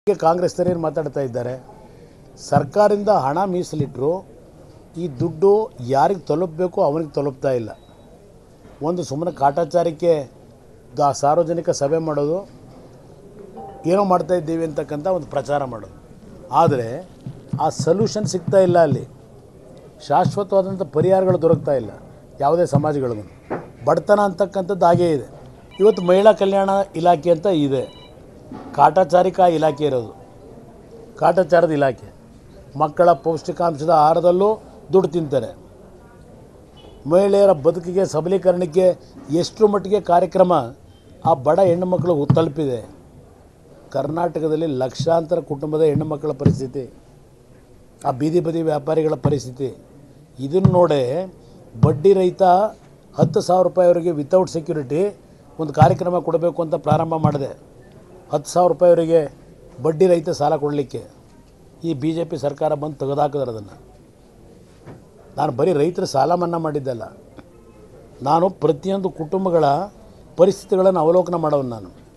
ಗೆ ಕಾಂಗ್ರೆಸ್ನವ್ರು ಏನು ಮಾತಾಡ್ತಾ ಇದ್ದಾರೆ ಸರ್ಕಾರದಿಂದ ಹಣ ಮೀಸಲಿಟ್ಟರು ಈ ದುಡ್ಡು ಯಾರಿಗೆ ತಲುಪಬೇಕು ಅವನಿಗೆ ತಲುಪ್ತಾ ಇಲ್ಲ ಒಂದು ಸುಮ್ಮನೆ ಕಾಟಾಚಾರಕ್ಕೆ ದ ಸಾರ್ವಜನಿಕ ಸಭೆ ಮಾಡೋದು ಏನೋ ಮಾಡ್ತಾ ಇದ್ದೀವಿ ಅಂತಕ್ಕಂಥ ಒಂದು ಪ್ರಚಾರ ಮಾಡೋದು ಆದರೆ ಆ ಸೊಲ್ಯೂಷನ್ ಸಿಗ್ತಾ ಇಲ್ಲ ಅಲ್ಲಿ ಶಾಶ್ವತವಾದಂಥ ಪರಿಹಾರಗಳು ದೊರಕ್ತಾ ಇಲ್ಲ ಯಾವುದೇ ಸಮಾಜಗಳಿಗೂ ಬಡತನ ಅಂತಕ್ಕಂಥದ್ದು ಹಾಗೇ ಇದೆ ಇವತ್ತು ಮಹಿಳಾ ಕಲ್ಯಾಣ ಇಲಾಖೆ ಅಂತ ಇದೆ ಕಾಟಾಚಾರಿಕ ಇಲಾಖೆ ಇರೋದು ಕಾಟಾಚಾರದ ಇಲಾಖೆ ಮಕ್ಕಳ ಪೌಷ್ಟಿಕಾಂಶದ ಆಹಾರದಲ್ಲೂ ದುಡ್ಡು ತಿಂತಾರೆ ಮಹಿಳೆಯರ ಬದುಕಿಗೆ ಸಬಲೀಕರಣಕ್ಕೆ ಎಷ್ಟು ಮಟ್ಟಿಗೆ ಕಾರ್ಯಕ್ರಮ ಆ ಬಡ ಹೆಣ್ಣು ಮಕ್ಕಳಿಗೆ ತಲುಪಿದೆ ಕರ್ನಾಟಕದಲ್ಲಿ ಲಕ್ಷಾಂತರ ಕುಟುಂಬದ ಹೆಣ್ಣು ಮಕ್ಕಳ ಪರಿಸ್ಥಿತಿ ಆ ಬೀದಿ ಬದಿ ವ್ಯಾಪಾರಿಗಳ ಪರಿಸ್ಥಿತಿ ಇದನ್ನು ನೋಡೇ ಬಡ್ಡಿ ರಹಿತ ಹತ್ತು ಸಾವಿರ ರೂಪಾಯಿವರೆಗೆ ವಿತೌಟ್ ಸೆಕ್ಯೂರಿಟಿ ಒಂದು ಕಾರ್ಯಕ್ರಮ ಕೊಡಬೇಕು ಅಂತ ಪ್ರಾರಂಭ ಮಾಡಿದೆ ಹತ್ತು ಸಾವಿರ ರೂಪಾಯಿವರೆಗೆ ಬಡ್ಡಿ ರಹಿತ ಸಾಲ ಕೊಡಲಿಕ್ಕೆ ಈ ಬಿ ಜೆ ಪಿ ಸರ್ಕಾರ ಬಂದು ತೆಗೆದುಹಾಕಿದ್ರೆ ಅದನ್ನು ನಾನು ಬರೀ ರೈತರ ಸಾಲ ಮನ್ನಾ ಮಾಡಿದ್ದಲ್ಲ ನಾನು ಪ್ರತಿಯೊಂದು ಕುಟುಂಬಗಳ ಪರಿಸ್ಥಿತಿಗಳನ್ನು ಅವಲೋಕನ ಮಾಡೋನು ನಾನು